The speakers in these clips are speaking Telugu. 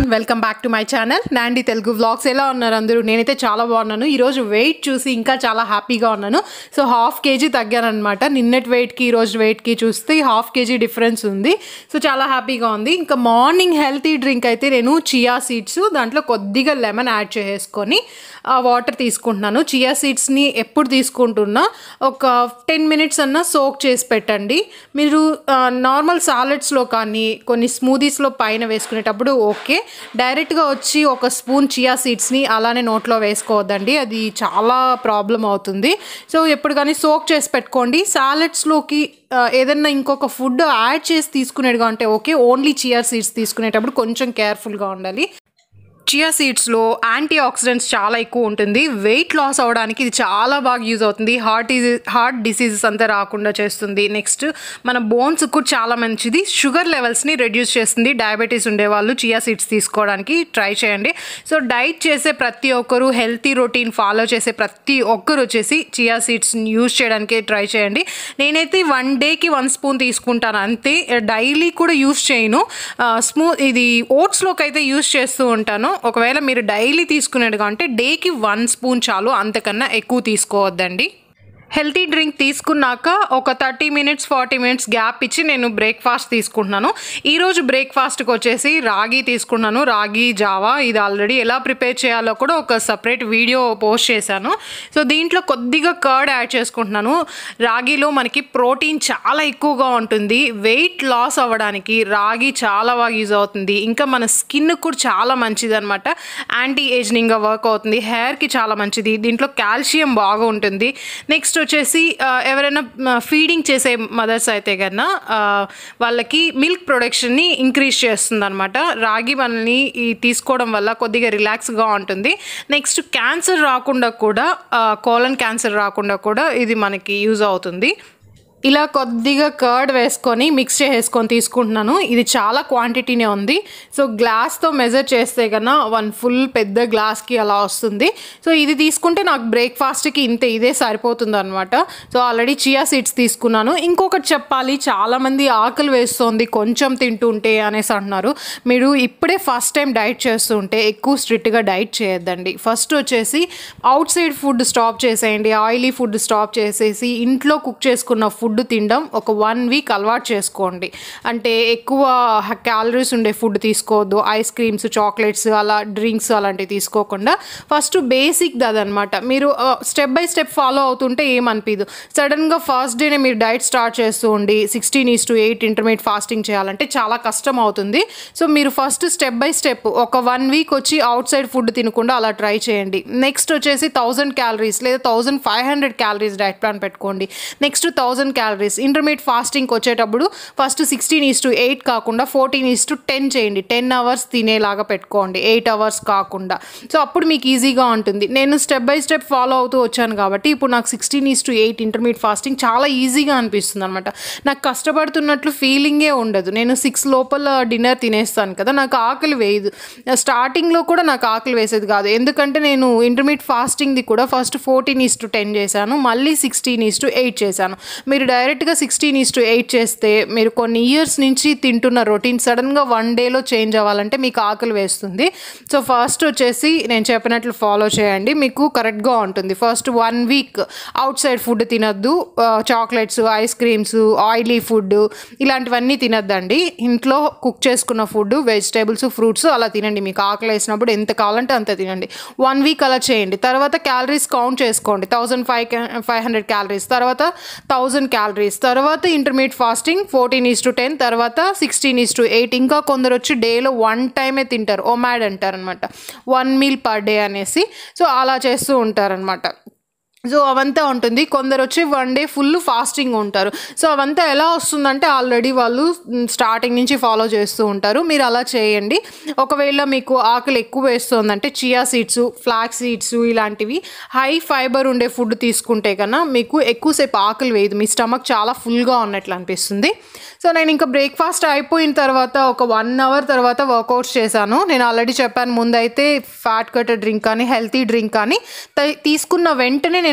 welcome back to my channel Nandi Telugu vlogs ఎలా ఉన్నారు అందరూ నేనైతే చాలా బాగున్నాను ఈరోజు వెయిట్ చూసి ఇంకా చాలా హ్యాపీగా ఉన్నాను సో హాఫ్ కేజీ తగ్గాను అనమాట నిన్నటి వెయిట్కి ఈరోజు వెయిట్కి చూస్తే హాఫ్ కేజీ డిఫరెన్స్ ఉంది సో చాలా హ్యాపీగా ఉంది ఇంకా మార్నింగ్ హెల్తీ డ్రింక్ అయితే నేను చియా సీడ్స్ దాంట్లో కొద్దిగా లెమన్ యాడ్ చేసుకొని ఆ వాటర్ తీసుకుంటున్నాను చియా సీడ్స్ని ఎప్పుడు తీసుకుంటున్నా ఒక టెన్ మినిట్స్ అన్నా సోక్ చేసి పెట్టండి మీరు నార్మల్ సాలెడ్స్లో కానీ కొన్ని స్మూదీస్లో పైన వేసుకునేటప్పుడు ఓకే డైరెక్ట్గా వచ్చి ఒక స్పూన్ చియా సీడ్స్ని అలానే నోట్లో వేసుకోవద్దండి అది చాలా ప్రాబ్లం అవుతుంది సో ఎప్పుడు కానీ సోక్ చేసి పెట్టుకోండి సాలెడ్స్లోకి ఏదన్నా ఇంకొక ఫుడ్ యాడ్ చేసి తీసుకునేట్టుగా అంటే ఓకే ఓన్లీ చియా సీడ్స్ తీసుకునేటప్పుడు కొంచెం కేర్ఫుల్గా ఉండాలి చియా సీడ్స్లో యాంటీ ఆక్సిడెంట్స్ చాలా ఎక్కువ ఉంటుంది వెయిట్ లాస్ అవ్వడానికి ఇది చాలా బాగా యూజ్ అవుతుంది హార్ట్ హార్ట్ డిసీజెస్ అంతా రాకుండా చేస్తుంది నెక్స్ట్ మన బోన్స్ కూడా చాలా మంచిది షుగర్ లెవెల్స్ని రెడ్యూస్ చేస్తుంది డయాబెటీస్ ఉండేవాళ్ళు చియా సీడ్స్ తీసుకోవడానికి ట్రై చేయండి సో డైట్ చేసే ప్రతి ఒక్కరు హెల్తీ రొటీన్ ఫాలో చేసే ప్రతి ఒక్కరు వచ్చేసి చియా సీడ్స్ని యూజ్ చేయడానికి ట్రై చేయండి నేనైతే వన్ డేకి వన్ స్పూన్ తీసుకుంటాను అంతే డైలీ కూడా యూజ్ చేయను స్మూ ఇది ఓట్స్లోకి అయితే యూజ్ చేస్తూ ఉంటాను ఒకవేళ మీరు డైలీ తీసుకునేట్టుగా అంటే డేకి వన్ స్పూన్ చాలు అంతకన్నా ఎక్కువ తీసుకోవద్దండి హెల్తీ డ్రింక్ తీసుకున్నాక ఒక thirty minutes forty minutes gap ఇచ్చి నేను బ్రేక్ఫాస్ట్ తీసుకుంటున్నాను ఈరోజు బ్రేక్ఫాస్ట్కి వచ్చేసి రాగి తీసుకున్నాను రాగి జావా ఇది ఆల్రెడీ ఎలా ప్రిపేర్ చేయాలో కూడా ఒక సపరేట్ వీడియో పోస్ట్ చేశాను సో దీంట్లో కొద్దిగా కర్డ్ యాడ్ చేసుకుంటున్నాను రాగిలో మనకి ప్రోటీన్ చాలా ఎక్కువగా ఉంటుంది వెయిట్ లాస్ అవ్వడానికి రాగి చాలా బాగా యూజ్ అవుతుంది ఇంకా మన స్కిన్ కూడా చాలా మంచిది అనమాట యాంటీ ఏజింగ్గా వర్క్ అవుతుంది హెయిర్కి చాలా మంచిది దీంట్లో కాల్షియం బాగా ఉంటుంది నెక్స్ట్ వచ్చేసి ఎవరైనా ఫీడింగ్ చేసే మదర్స్ అయితే కన్నా వాళ్ళకి మిల్క్ ప్రొడక్షన్ని ఇంక్రీజ్ చేస్తుంది అనమాట రాగి మనల్ని ఈ తీసుకోవడం వల్ల కొద్దిగా రిలాక్స్గా ఉంటుంది నెక్స్ట్ క్యాన్సర్ రాకుండా కూడా కోలన్ క్యాన్సర్ రాకుండా కూడా ఇది మనకి యూజ్ అవుతుంది ఇలా కొద్దిగా కర్డ్ వేసుకొని మిక్స్ చేసుకొని తీసుకుంటున్నాను ఇది చాలా క్వాంటిటీనే ఉంది సో గ్లాస్తో మెజర్ చేస్తే కన్నా వన్ ఫుల్ పెద్ద గ్లాస్కి అలా వస్తుంది సో ఇది తీసుకుంటే నాకు బ్రేక్ఫాస్ట్కి ఇంతే ఇదే సరిపోతుంది అనమాట సో ఆల్రెడీ చియా సీడ్స్ తీసుకున్నాను ఇంకొకటి చెప్పాలి చాలామంది ఆకలి వేస్తుంది కొంచెం తింటుంటే అనేసి అంటున్నారు మీరు ఇప్పుడే ఫస్ట్ టైం డైట్ చేస్తుంటే ఎక్కువ స్ట్రిక్ట్గా డైట్ చేయొద్దండి ఫస్ట్ వచ్చేసి అవుట్ సైడ్ ఫుడ్ స్టాప్ చేసేయండి ఆయిలీ ఫుడ్ స్టాప్ చేసేసి ఇంట్లో కుక్ చేసుకున్న ఫుడ్ ఫుడ్ తినడం ఒక వన్ వీక్ అలవాటు చేసుకోండి అంటే ఎక్కువ క్యాలరీస్ ఉండే ఫుడ్ తీసుకోవద్దు ఐస్ క్రీమ్స్ చాక్లెట్స్ అలా డ్రింక్స్ అలాంటివి తీసుకోకుండా ఫస్ట్ బేసిక్ అదనమాట మీరు స్టెప్ బై స్టెప్ ఫాలో అవుతుంటే ఏమనిపించదు సడన్గా ఫస్ట్ డేనే మీరు డైట్ స్టార్ట్ చేస్తూ ఉండి sixteen is to eight intermediate fasting చేయాలంటే చాలా కష్టం అవుతుంది సో మీరు ఫస్ట్ స్టెప్ బై స్టెప్ ఒక వన్ వీక్ వచ్చి అవుట్ సైడ్ ఫుడ్ తినకుండా అలా ట్రై చేయండి నెక్స్ట్ వచ్చేసి థౌజండ్ క్యాలరీస్ లేదా thousand five hundred calories diet plan పెట్టుకోండి నెక్స్ట్ థౌజండ్ క్యాలరీస్ ఇంటర్మీడియట్ ఫాస్టింగ్కి వచ్చేటప్పుడు first sixteen is to eight కాకుండా ఫోర్టీన్ ఈస్ టు టెన్ చేయండి టెన్ అవర్స్ తినేలాగా పెట్టుకోండి ఎయిట్ అవర్స్ కాకుండా సో అప్పుడు మీకు ఈజీగా ఉంటుంది నేను స్టెప్ బై స్టెప్ ఫాలో అవుతూ వచ్చాను కాబట్టి ఇప్పుడు నాకు sixteen is to eight intermediate fasting చాలా ఈజీగా అనిపిస్తుంది అనమాట నాకు కష్టపడుతున్నట్లు ఫీలింగే ఉండదు నేను సిక్స్ లోపల డిన్నర్ తినేస్తాను కదా నాకు ఆకలి వేయదు స్టార్టింగ్లో కూడా నాకు ఆకలి వేసేది కాదు ఎందుకంటే నేను ఇంటర్మీడియట్ ఫాస్టింగ్ది కూడా first fourteen is to ten చేశాను మళ్ళీ సిక్స్టీన్ ఈస్ టు ఎయిట్ చేశాను మీరు డైరెక్ట్గా సిక్స్టీన్ ఈస్ టు ఎయిట్ చేస్తే మీరు కొన్ని ఇయర్స్ నుంచి తింటున్న రొటీన్ సడన్గా వన్ డేలో చేంజ్ అవ్వాలంటే మీకు ఆకలి వేస్తుంది సో ఫస్ట్ వచ్చేసి నేను చెప్పినట్లు ఫాలో చేయండి మీకు కరెక్ట్గా ఉంటుంది first one week outside food తినద్దు chocolates ice creams oily food ఇలాంటివన్నీ తినద్దండి ఇంట్లో కుక్ చేసుకున్న ఫుడ్ వెజిటేబుల్స్ ఫ్రూట్స్ అలా తినండి మీకు ఆకలి వేసినప్పుడు ఎంత కావాలంటే అంత తినండి వన్ వీక్ అలా చేయండి తర్వాత క్యాలరీస్ కౌంట్ చేసుకోండి thousand five five hundred calories తర్వాత థౌజండ్ క్యాలరీస్ తర్వాత intermediate fasting fourteen is to ten తర్వాత సిక్స్టీన్ ఈస్ టు ఎయిట్ ఇంకా కొందరు వచ్చి డేలో వన్ టైమే తింటారు ఒమాడ్ అంటారు అనమాట వన్ మీల్ పర్ డే అనేసి సో అలా చేస్తూ ఉంటారనమాట సో అవంతా ఉంటుంది కొందరు వచ్చి వన్ డే ఫుల్ ఫాస్టింగ్ ఉంటారు సో అవంతా ఎలా వస్తుందంటే ఆల్రెడీ వాళ్ళు స్టార్టింగ్ నుంచి ఫాలో చేస్తూ ఉంటారు మీరు అలా చేయండి ఒకవేళ మీకు ఆకలి ఎక్కువ వేస్తుందంటే చియా సీడ్స్ ఫ్లాక్ సీడ్స్ ఇలాంటివి హై ఫైబర్ ఉండే ఫుడ్ తీసుకుంటే కన్నా మీకు ఎక్కువసేపు ఆకలి వేయదు మీ స్టమక్ చాలా ఫుల్గా ఉన్నట్లు అనిపిస్తుంది సో నేను ఇంకా బ్రేక్ఫాస్ట్ అయిపోయిన తర్వాత ఒక వన్ అవర్ తర్వాత వర్కౌట్స్ చేశాను నేను ఆల్రెడీ చెప్పాను ముందైతే ఫ్యాట్ కటర్ డ్రింక్ కానీ హెల్తీ డ్రింక్ కానీ తీసుకున్న వెంటనే నేను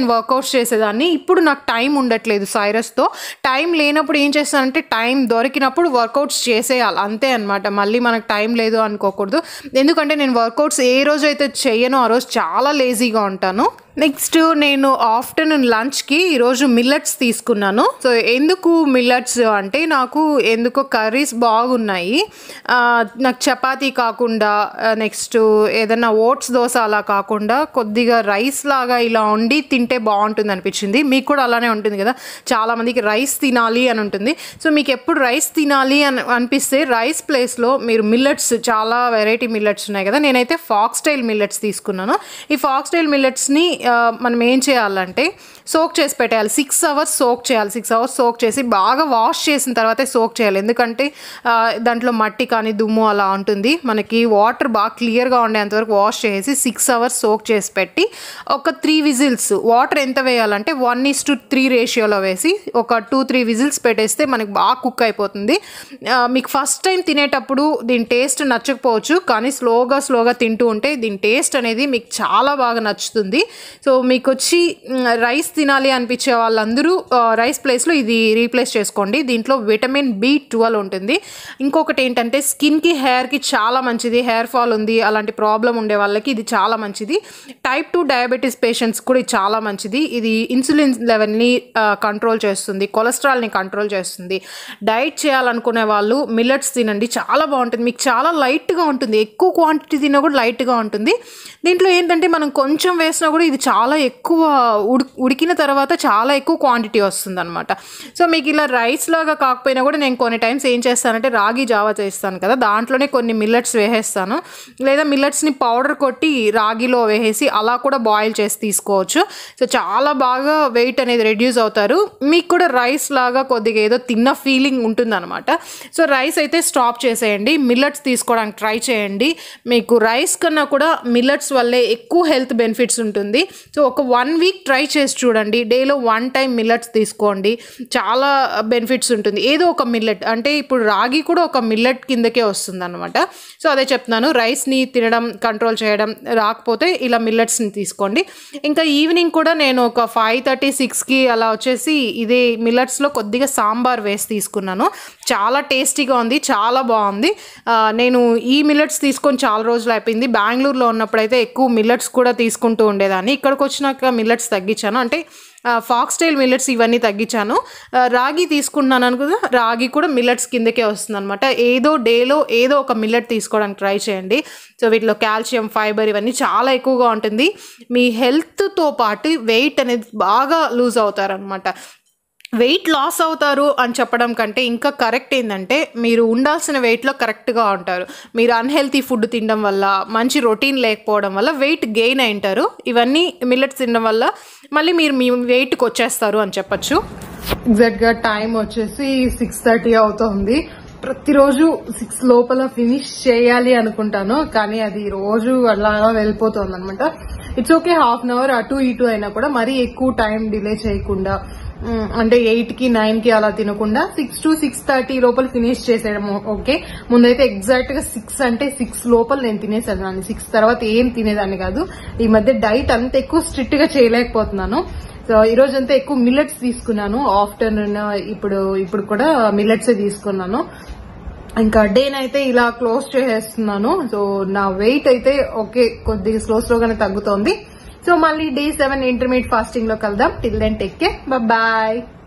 నేను వర్కౌట్స్ చేసేదాన్ని ఇప్పుడు నాకు టైం ఉండట్లేదు సైరస్తో టైం లేనప్పుడు ఏం చేస్తానంటే టైం దొరికినప్పుడు వర్కౌట్స్ చేసేయాలి అంతే అనమాట మళ్ళీ మనకు టైం లేదు అనుకోకూడదు ఎందుకంటే నేను వర్కౌట్స్ ఏ రోజు అయితే చెయ్యనో ఆ రోజు చాలా లేజీగా ఉంటాను నెక్స్ట్ నేను ఆఫ్టర్నూన్ లంచ్కి ఈరోజు మిల్లెట్స్ తీసుకున్నాను సో ఎందుకు మిల్లెట్స్ అంటే నాకు ఎందుకో కర్రీస్ బాగున్నాయి ఆ, నాకు చపాతీ కాకుండా నెక్స్ట్ ఏదైనా ఓట్స్ దోశ అలా కాకుండా కొద్దిగా రైస్ లాగా ఇలా వండి తింటే బాగుంటుంది అనిపించింది మీకు కూడా అలానే ఉంటుంది కదా చాలామందికి రైస్ తినాలి అని ఉంటుంది సో మీకు ఎప్పుడు రైస్ తినాలి అని అనిపిస్తే రైస్ ప్లేస్లో మీరు మిల్లెట్స్ చాలా వెరైటీ మిల్లెట్స్ ఉన్నాయి కదా నేనైతే ఫాక్స్ స్టైల్ మిల్లెట్స్ తీసుకున్నాను ఈ ఫాక్స్ స్టైల్ మిల్లెట్స్ని మనం ఏం చేయాలంటే సోక్ చేసి పెట్టేయాలి సిక్స్ అవర్స్ సోక్ చేయాలి సిక్స్ అవర్స్ సోక్ చేసి బాగా వాష్ చేసిన తర్వాతే సోక్ చేయాలి ఎందుకంటే ఆ, దాంట్లో మట్టి కానీ దుమ్ము అలా ఉంటుంది మనకి వాటర్ బాగా క్లియర్గా ఉండేంతవరకు వాష్ చేసి సిక్స్ అవర్స్ సోక్ చేసి పెట్టి ఒక త్రీ విజిల్స్ వాటర్ ఎంత వేయాలంటే వన్ ఇస్ టు త్రీ రేషియోలో వేసి ఒక టూ త్రీ విజిల్స్ పెట్టేస్తే మనకి బాగా కుక్ అయిపోతుంది ఆ, మీకు ఫస్ట్ టైం తినేటప్పుడు దీని టేస్ట్ నచ్చకపోవచ్చు కానీ స్లోగా స్లోగా తింటూ ఉంటే దీని టేస్ట్ అనేది మీకు చాలా బాగా నచ్చుతుంది సో మీకు వచ్చి మ్, రైస్ తినాలి అనిపించే వాళ్ళందరూ ఆ, రైస్ ప్లేస్లో ఇది రీప్లేస్ చేసుకోండి దీంట్లో విటమిన్ బి ట్వెల్వ్ ఉంటుంది ఇంకొకటి ఏంటంటే స్కిన్కి హెయిర్కి చాలా మంచిది హెయిర్ ఫాల్ ఉంది అలాంటి ప్రాబ్లం ఉండే వాళ్ళకి ఇది చాలా మంచిది టైప్ టూ డయాబెటీస్ పేషెంట్స్ కూడా ఇది చాలా మంచిది ఇది ఇన్సులిన్ లెవెల్ని కంట్రోల్ చేస్తుంది కొలెస్ట్రాల్ని కంట్రోల్ చేస్తుంది డైట్ చేయాలనుకునే వాళ్ళు మిల్లెట్స్ తినండి చాలా బాగుంటుంది మీకు చాలా లైట్గా ఉంటుంది ఎక్కువ క్వాంటిటీ తిన్నా కూడా లైట్గా ఉంటుంది దీంట్లో ఏంటంటే మనం కొంచెం వేసినా కూడా ఇది చాలా ఎక్కువ ఉడి ఉడికిన తర్వాత చాలా ఎక్కువ క్వాంటిటీ వస్తుంది అనమాట సో మీకు ఇలా రైస్ లాగా కాకపోయినా కూడా నేను కొన్ని టైమ్స్ ఏం చేస్తానంటే రాగి జావా చేస్తాను కదా దాంట్లోనే కొన్ని మిల్లెట్స్ వేసేస్తాను లేదా మిల్లెట్స్ని పౌడర్ కొట్టి రాగిలో వేసేసి అలా కూడా బాయిల్ చేసి తీసుకోవచ్చు సో చాలా బాగా వెయిట్ అనేది రెడ్యూస్ అవుతారు మీకు కూడా రైస్ లాగా కొద్దిగా ఏదో తిన్న ఫీలింగ్ ఉంటుందన్నమాట సో రైస్ అయితే స్టాప్ చేసేయండి మిల్లెట్స్ తీసుకోవడానికి ట్రై చేయండి మీకు రైస్ కన్నా కూడా మిల్లెట్స్ వల్లే ఎక్కువ హెల్త్ బెనిఫిట్స్ ఉంటుంది సో ఒక వన్ వీక్ ట్రై చేసి చూడండి డేలో వన్ టైం మిల్లెట్స్ తీసుకోండి చాలా బెనిఫిట్స్ ఉంటుంది ఏదో ఒక మిల్లెట్ అంటే ఇప్పుడు రాగి కూడా ఒక మిల్లెట్ కిందకే వస్తుంది అనమాట సో అదే చెప్తున్నాను రైస్ని తినడం కంట్రోల్ చేయడం రాకపోతే ఇలా మిల్లెట్స్ని తీసుకోండి ఇంకా ఈవినింగ్ కూడా నేను ఒక ఫైవ్ థర్టీ సిక్స్కి అలా వచ్చేసి ఇదే మిల్లెట్స్లో కొద్దిగా సాంబార్ వేసి తీసుకున్నాను చాలా టేస్టీగా ఉంది చాలా బాగుంది ఆ, నేను ఈ మిల్లెట్స్ తీసుకొని చాలా రోజులు అయిపోయింది బెంగళూరులో ఉన్నప్పుడైతే ఎక్కువ మిల్లెట్స్ కూడా తీసుకుంటూ ఉండేదాన్ని ఇక్కడికి వచ్చినాక మిల్లెట్స్ తగ్గించాను అంటే ఫాక్స్ స్టైల్ మిల్లెట్స్ ఇవన్నీ తగ్గించాను ఆ, రాగి తీసుకుంటున్నాను అనుకున్నా రాగి కూడా మిల్లెట్స్ కిందకే వస్తుంది అనమాట ఏదో డేలో ఏదో ఒక మిల్లెట్ తీసుకోవడానికి ట్రై చేయండి సో వీటిలో కాల్షియం ఫైబర్ ఇవన్నీ చాలా ఎక్కువగా ఉంటుంది మీ హెల్త్తో పాటు వెయిట్ అనేది బాగా లూజ్ అవుతారనమాట వెయిట్ లాస్ అవుతారు అని చెప్పడం కంటే ఇంకా కరెక్ట్ ఏంటంటే మీరు ఉండాల్సిన వెయిట్లో కరెక్ట్గా ఉంటారు మీరు అన్హెల్తీ ఫుడ్ తినడం వల్ల మంచి రొటీన్ లేకపోవడం వల్ల వెయిట్ గెయిన్ అయి ఉంటారు ఇవన్నీ మిల్లెట్స్ తినడం వల్ల మళ్ళీ మీరు మీ వెయిట్కి వచ్చేస్తారు అని చెప్పచ్చు ఎగ్జాక్ట్గా టైం వచ్చేసి సిక్స్ థర్టీ అవుతుంది ప్రతిరోజు సిక్స్ లోపల ఫినిష్ చేయాలి అనుకుంటాను కానీ అది రోజు అలా వెళ్ళిపోతుంది అనమాట it's okay half an hour అటు ఇటు అయినా కూడా మరీ ఎక్కువ టైం డిలే చేయకుండా మ్, అంటే ఎయిట్ కి నైన్ కి అలా తినకుండా సిక్స్ టు సిక్స్ థర్టీ లోపల ఫినిష్ చేసేయడం ఓకే ముందైతే ఎగ్జాక్ట్ గా సిక్స్ అంటే సిక్స్ లోపల నేను తినేసేదాన్ని సిక్స్ తర్వాత ఏం తినేదాన్ని కాదు ఈ మధ్య డైట్ అంత ఎక్కువ స్ట్రిక్ట్ గా చేయలేకపోతున్నాను సో ఈ రోజు అంతా ఎక్కువ మిల్లెట్స్ తీసుకున్నాను ఆఫ్టర్నూన్ ఇప్పుడు ఇప్పుడు కూడా మిల్లెట్స్ తీసుకున్నాను ఇంకా డేనైతే ఇలా క్లోజ్ చేసేస్తున్నాను సో నా వెయిట్ అయితే ఓకే కొద్దిగా స్లో స్లోగానే తగ్గుతోంది సో మళ్ళీ డే సెవెన్ ఇంటర్మీడియట్ ఫాస్టింగ్ లో కలుద్దాం till then take care bye